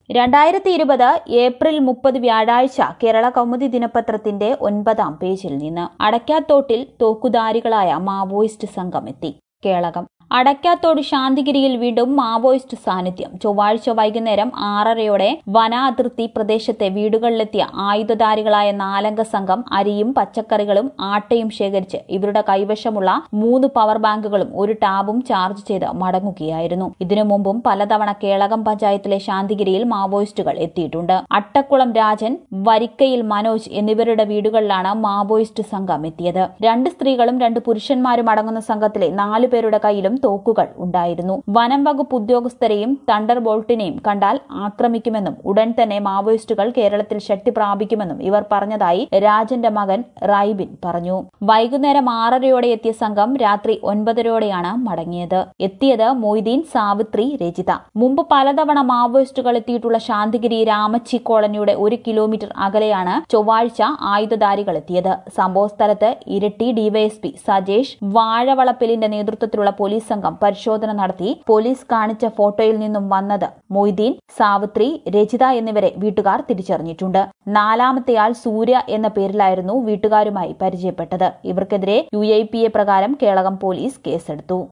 രണ്ടായിരത്തി ഇരുപത് ഏപ്രിൽ മുപ്പത് വ്യാഴാഴ്ച കേരള കൗമുദി ദിനപത്രത്തിന്റെ ഒൻപതാം പേജിൽ നിന്ന് അടയ്ക്കാത്തോട്ടിൽ തോക്കുധാരികളായ മാവോയിസ്റ്റ് സംഘം എത്തി കേളകം അടയ്ക്കാത്തോട് ശാന്തിഗിരിയിൽ വീണ്ടും മാവോയിസ്റ്റ് സാന്നിധ്യം ചൊവ്വാഴ്ച വൈകുന്നേരം ആറരയോടെ വനാതിർത്തി പ്രദേശത്തെ വീടുകളിലെത്തിയ ആയുധധാരികളായ നാലംഗ സംഘം അരിയും പച്ചക്കറികളും ആട്ടയും ശേഖരിച്ച് ഇവരുടെ കൈവശമുള്ള മൂന്ന് പവർ ബാങ്കുകളും ഒരു ടാബും ചാർജ് ചെയ്ത് മടങ്ങുകയായിരുന്നു ഇതിനു മുമ്പും പലതവണ കേളകം പഞ്ചായത്തിലെ ശാന്തിഗിരിയിൽ മാവോയിസ്റ്റുകൾ എത്തിയിട്ടുണ്ട് അട്ടക്കുളം രാജൻ വരിക്കയിൽ മനോജ് എന്നിവരുടെ വീടുകളിലാണ് മാവോയിസ്റ്റ് സംഘം എത്തിയത് രണ്ട് സ്ത്രീകളും രണ്ട് പുരുഷന്മാരും അടങ്ങുന്ന സംഘത്തിലെ നാലു പേരുടെ കയ്യിലും തോക്കുകൾ ഉണ്ടായിരുന്നു വനം വകുപ്പ് ഉദ്യോഗസ്ഥരെയും തണ്ടർ ബോൾട്ടിനെയും കണ്ടാൽ ആക്രമിക്കുമെന്നും ഉടൻ തന്നെ മാവോയിസ്റ്റുകൾ കേരളത്തിൽ ശക്തി പ്രാപിക്കുമെന്നും ഇവർ പറഞ്ഞതായി രാജന്റെ മകൻ റൈബിൻ പറഞ്ഞു വൈകുന്നേരം ആറരയോടെ എത്തിയ സംഘം രാത്രി ഒൻപതരയോടെയാണ് മടങ്ങിയത് എത്തിയത് മൊയ്തീൻ സാവിത്രി രജിത മുമ്പ് പലതവണ മാവോയിസ്റ്റുകൾ എത്തിയിട്ടുള്ള ശാന്തിഗിരി രാമച്ചി കോളനിയുടെ ഒരു കിലോമീറ്റർ അകലെയാണ് ചൊവ്വാഴ്ച ആയുധധാരികൾ എത്തിയത് സംഭവസ്ഥലത്ത് ഇരട്ടി ഡിവൈഎസ്പി സജേഷ് വാഴവളപ്പിലിന്റെ നേതൃത്വത്തിലുള്ള പോലീസ് സംഘം പരിശോധന നടത്തി പോലീസ് കാണിച്ച ഫോട്ടോയിൽ നിന്നും വന്നത് മൊയ്തീൻ സാവിത്രി രജിത എന്നിവരെ വീട്ടുകാർ തിരിച്ചറിഞ്ഞിട്ടുണ്ട് നാലാമത്തെയാൾ സൂര്യ എന്ന പേരിലായിരുന്നു വീട്ടുകാരുമായി പരിചയപ്പെട്ടത് ഇവർക്കെതിരെ യു പ്രകാരം കേളകം പോലീസ് കേസെടുത്തു